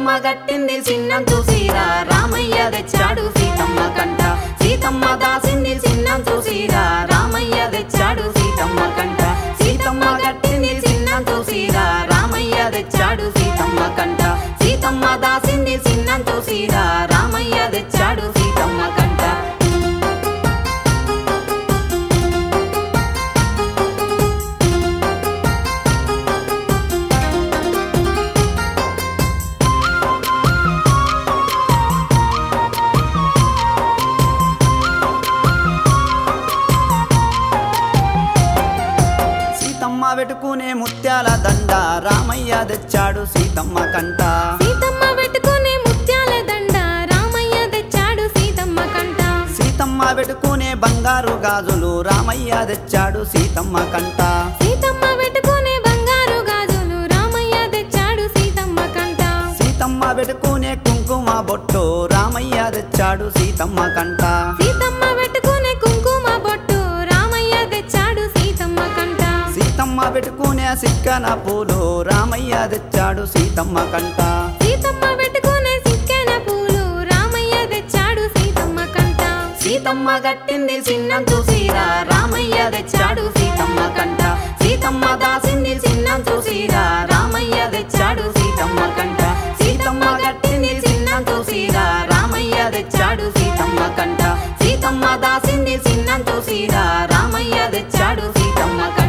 సీతమ్మ గట్టింది సిన్నం చూసిరా రామయ్య తెచ్చాడు సీతమ్మ కంట సీతమ్మ దాసింది సిన్నం చూసిరా రామయ్య తెచ్చాడు సీతమ్మ కంట సీతమ్మ గట్టింది సిన్నం చూసిరా రామయ్య తెచ్చాడు సీతమ్మ కంట సీతమ్మ దాసింది సిన్నం చూసిరా రామయ్య తెచ్చాడు సీతమ్మ కంట సీతమ్మ వెటుకునే ముత్యాల దండ రామయ్య తెచ్చాడు సీతమ్మ కంట సీతమ్మ పెట్టుకునే ముత్యాల దండ రామయ్య తెచ్చాడు సీతమ్మ కంట సీతమ్మ వెటుకునే బంగారు గాజులు రామయ్య తెచ్చాడు సీతమ్మ కంట సీతమ్మ పెట్టుకునే బంగారు గాజులు రామయ్య తెచ్చాడు సీతమ్మ కంట సీతమ్మ వెటుకునే కుంకుమ బొట్టు రామయ్య తెచ్చాడు సీతమ్మ కంట సీతమ్మ పెట్టుకునే కుంకుమ బొట్టు రామయ్య తెచ్చాడు సీతమ్మ కంట సీతమ్మ వెటుకునే సిక్కన పూలు రామయ్య తెచ్చాడు సీతమ్మ కంట సీతమ్మ పెట్టుకునే సిక్కెన పూలు రామయ్య తెచ్చాడు సీతమ్మ కంట సీతమ్మ గట్టింది సిన్నం చూసిరా రామయ్య తెచ్చాడు సీతమ్మ కంట సీతమ్మ దాసింది సిన్నం చూసిరా రామయ్య తెచ్చాడు సీతమ్మ కంట సీతమ్మ గట్టింది సిన్నం చూసిరా రామయ్య తెచ్చాడు సీతమ్మ కంట సీతమ్మ దాసింది సిన్నం చూసిరా రామయ్య తెచ్చాడు సీతమ్మ కంట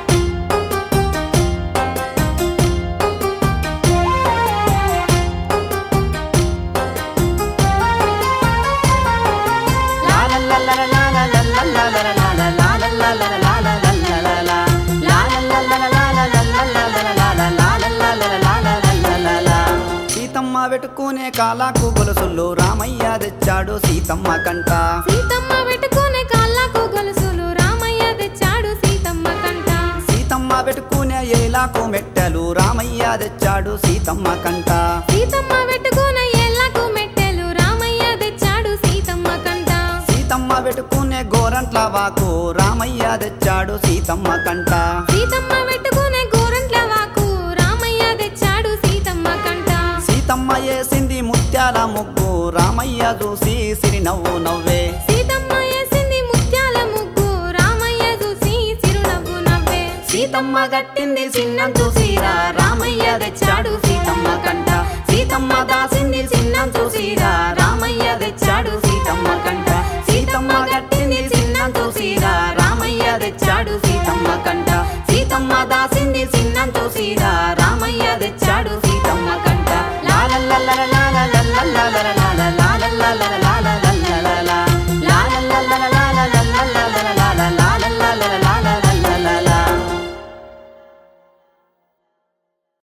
సీతమ్మ వెటుకునే కాలాకు గొలుసులు రామయ్య తెచ్చాడు సీతమ్మ కంట సీతమ్మ పెట్టుకునే కాళ్ళకు గొలుసులు రామయ్య తెచ్చాడు సీతమ్మ కంట సీతమ్మ వెటుకునే ఏలాకు మెట్టెలు రామయ్య తెచ్చాడు సీతమ్మ కంట సీతమ్మ పెట్టుకునే ఏళ్ళకు మెట్టెలు రామయ్య తెచ్చాడు సీతమ్మ కంట సీతమ్మ వెటుకునే గోరంట్ల వాకు రామయ్య తెచ్చాడు సీతమ్మ కంట సీతమ్మ పెట్టుకునే గోరంట్ల వాకు రామయ్య తెచ్చాడు సీతమ్మ కంట సీతమ్మ వేసింది ముత్యాల ముగ్గు రామయ్య చూసి సిరినవ్వు నవ్వే సీతమ్మ వేసింది ముత్యాల ముగ్గు రామయ్య చూసి చిరునవ్వు నవ్వే సీతమ్మ గట్టింది సిన్నం చూసిరా రామయ్య తెచ్చాడు సీతమ్మ కంట సీతమ్మ దాసింది సిన్నం చూసిరా రామయ్య తెచ్చాడు సీతమ్మ కంట సీతమ్మ గట్టింది సిన్నం చూసిరా రామయ్య తెచ్చాడు సీతమ్మ కంట సీతమ్మ దాసింది సిన్నం చూసిరా